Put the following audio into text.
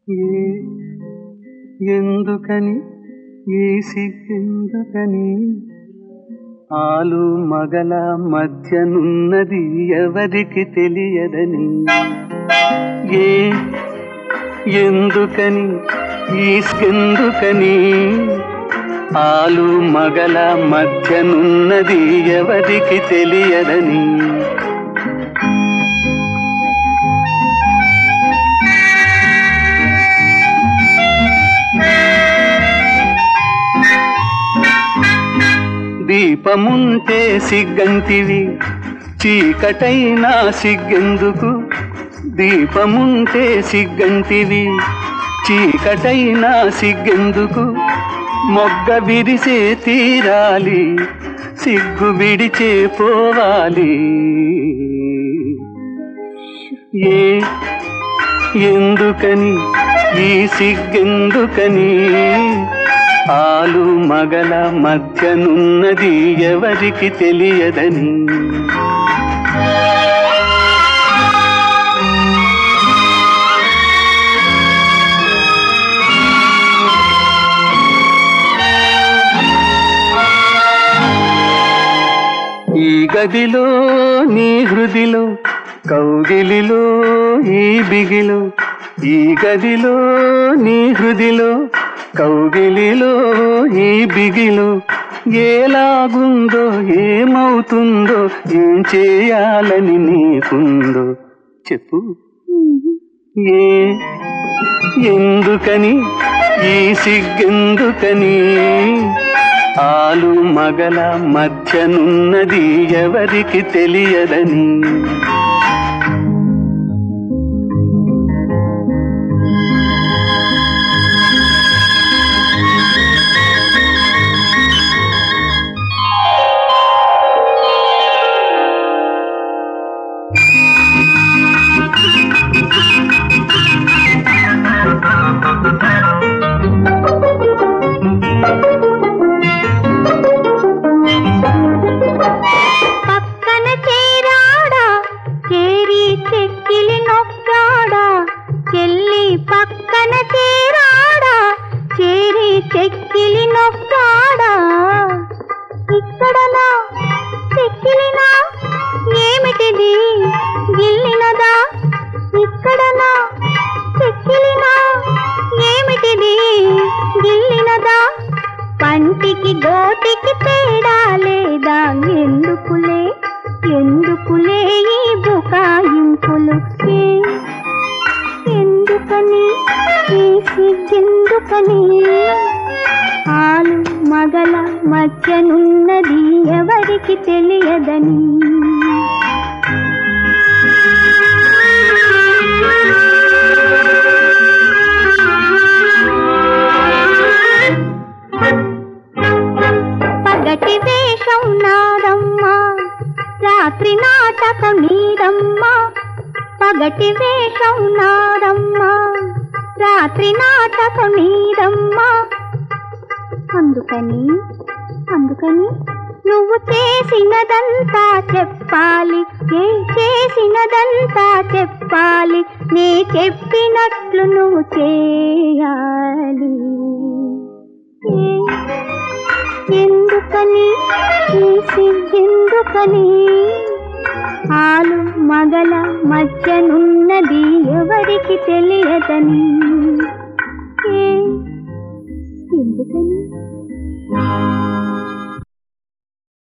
ఏ ఎందుకని ఈ సిగ్గెందుకని ఆలు మగల మధ్యనున్నది ఎవరికి తెలియదని ఏ ఎందుకని ఈస్కెందుకని ఆలు మగల మధ్యనున్నది ఎవరికి తెలియదని దీపముంటే సిగ్గంటివి చీకటైనా సిగ్గెందుకు దీపముంటే సిగ్గంటివి చీకటైనా సిగ్గెందుకు మొగ్గ విరిసే తీరాలి సిగ్గు విడిచే పోవాలి ఏ ఎందుకని ఈ సిగ్గెందుకని ఆలు మగల మధ్యనున్నది ఎవరికి తెలియదని ఈ గదిలో నీ హృదిలో కౌగిలిలో ఈ బిగిలో ఈ గదిలో నీ హృదిలో కౌగిలిలో ఈ బిగిలో ఎలాగుందో ఏమవుతుందో ఏం చేయాలని నీకుందో చెప్పు ఏ ఎందుకని ఈ సిగ్గెందుకని ఆలు మగల మధ్యనున్నది ఎవరికి తెలియదని పక్కన చేరాడా చేరి చెక్కిలి నొక్కాడా చెల్లి పక్కన చేరాడా చేరి చెక్కిలి నొక్కాడా ఇక్కడనా చెక్కిలినా ఏమిటిది గిల్లినదా ఇక్కడనా చెక్కిలినా ఏమిటిది గిల్లినదా పంటికి గోటికి తేడా లేదా ఎందుకులే ఎందుకులే ఈ బుకాయింపులు ఏ, ఎందుకని ఈ సిగ్గెందుకని ఆలు మగల మధ్యనున్నది ఎవరికి తెలియదని పగటి వేషం నాదమ్మా రాత్రి నాటకం నీదమ్మా పగటి వేషం నాదమ్మా రాత్రి నాటకం నీదమ్మా అందుకని అందుకని నువ్వు చేసినదంతా చెప్పాలి ఏ చేసినదంతా చెప్పాలి నే చెప్పినట్లు నువ్వు చేయాలి ఏ ఎందుకని ఈ సిగ్గెందుకని ఆలు మగల మధ్యనున్నది ఎవరికి తెలియదని ఏ ఎందుకని